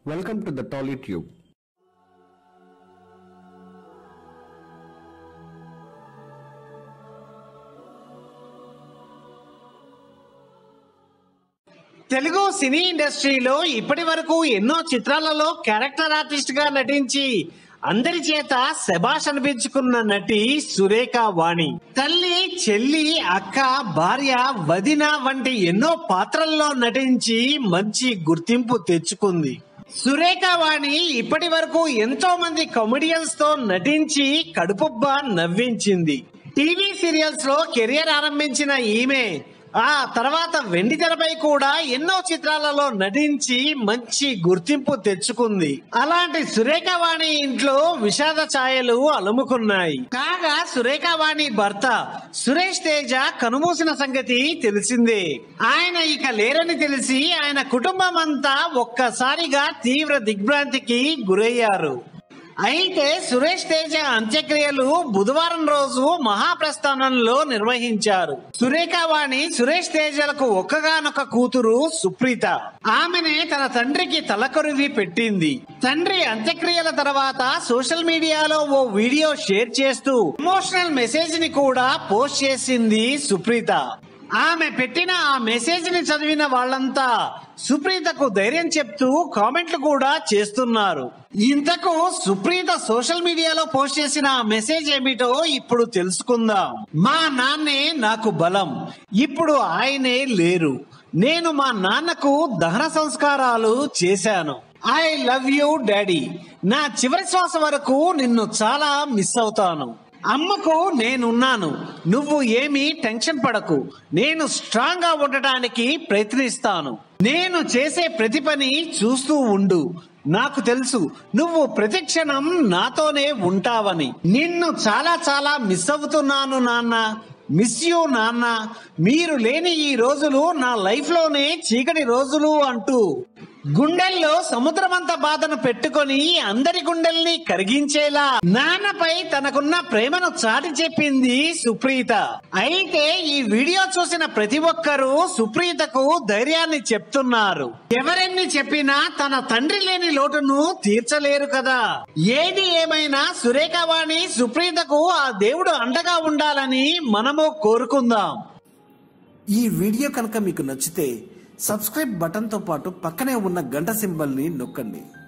Welcome to the Tolly Tube. Telugu సినీ ఇండస్ట్రీలో ఇప్పటి వరకు ఎన్నో చిత్రాలలో క్యారెక్టర్ ఆర్టిస్ట్ గా నటించి అందరి చేత శబాష్ అనిపించుకున్న నటి సురేఖ వాణి తల్లి చెల్లి అక్క భార్య వదిన వంటి ఎన్నో పాత్రల్లో నటించి మంచి గుర్తింపు తెచ్చుకుంది సురేఖ వాణి ఇప్పటి వరకు ఎంతో మంది కమెడియన్స్ తో నటించి కడుపుబ్బ నవ్వించింది టీవీ సీరియల్స్ లో కెరియర్ ఆరంభించిన ఈమె ఆ తర్వాత వెండి తెరపై కూడా ఎన్నో చిత్రాలలో నటించి మంచి గుర్తింపు తెచ్చుకుంది అలాంటి సురేఖవాణి ఇంట్లో విషాద ఛాయలు అలుముకున్నాయి కాగా సురేఖవాణి భర్త సురేష్ తేజ కనుమూసిన సంగతి తెలిసిందే ఆయన ఇక లేరని తెలిసి ఆయన కుటుంబం అంతా ఒక్కసారిగా తీవ్ర దిగ్భ్రాంతికి గురయ్యారు అయితే సురేష్ తేజ అంత్యక్రియలు బుధవారం రోజు మహాప్రస్థానంలో నిర్వహించారు సురేఖవాణి సురేష్ తేజలకు ఒక్కగానొక్క కూతురు సుప్రీత ఆమెనే తన తండ్రికి తలకొరివి పెట్టింది తండ్రి అంత్యక్రియల తర్వాత సోషల్ మీడియాలో ఓ వీడియో షేర్ చేస్తూ ఎమోషనల్ మెసేజ్ ని కూడా పోస్ట్ చేసింది సుప్రీత ఆమె పెట్టిన ఆ మెసేజ్ ని చదివిన వాళ్ళంతా సుప్రీతకు ధైర్యం చెప్తూ కామెంట్లు కూడా చేస్తున్నారు ఇంతకు సుప్రీత సోషల్ మీడియాలో పోస్ట్ చేసిన ఆ మెసేజ్ ఏమిటో ఇప్పుడు తెలుసుకుందాం మా నాన్నే నాకు బలం ఇప్పుడు ఆయనే లేరు నేను మా నాన్నకు దహన సంస్కారాలు చేశాను ఐ లవ్ యూ డాడీ నా చివరి శ్వాస వరకు నిన్ను చాలా మిస్ అవుతాను అమ్మకు నేనున్నాను నువ్వు ఏమీ టెన్షన్ పడకు నేను స్ట్రాంగ్ గా ఉండటానికి ప్రయత్నిస్తాను నేను చేసే ప్రతి పని చూస్తూ ఉండు నాకు తెలుసు నువ్వు ప్రతి క్షణం నాతోనే ఉంటావని నిన్ను చాలా చాలా మిస్ అవుతున్నాను నాన్న మిస్ యూ నాన్న మీరు లేని ఈ రోజులు నా లైఫ్ లోనే చీకటి రోజులు అంటూ గుండెల్లో సముద్రమంత బాధను పెట్టుకొని అందరి గుండెల్ని కరిగించేలా నాన్నపై తనకున్న ప్రేమను చాటి చెప్పింది సుప్రీత అయితే ఈ వీడియో చూసిన ప్రతి ఒక్కరూ సుప్రీతకు ధైర్యాన్ని చెప్తున్నారు ఎవరెన్ని చెప్పినా తన తండ్రి లేని లోటును తీర్చలేరు కదా ఏది ఏమైనా సురేఖవాణి సుప్రీతకు ఆ దేవుడు అండగా ఉండాలని మనము కోరుకుందాం ఈ వీడియో కనుక మీకు నచ్చితే సబ్స్క్రైబ్ బటన్తో పాటు పక్కనే ఉన్న గంట సింబల్ని నొక్కండి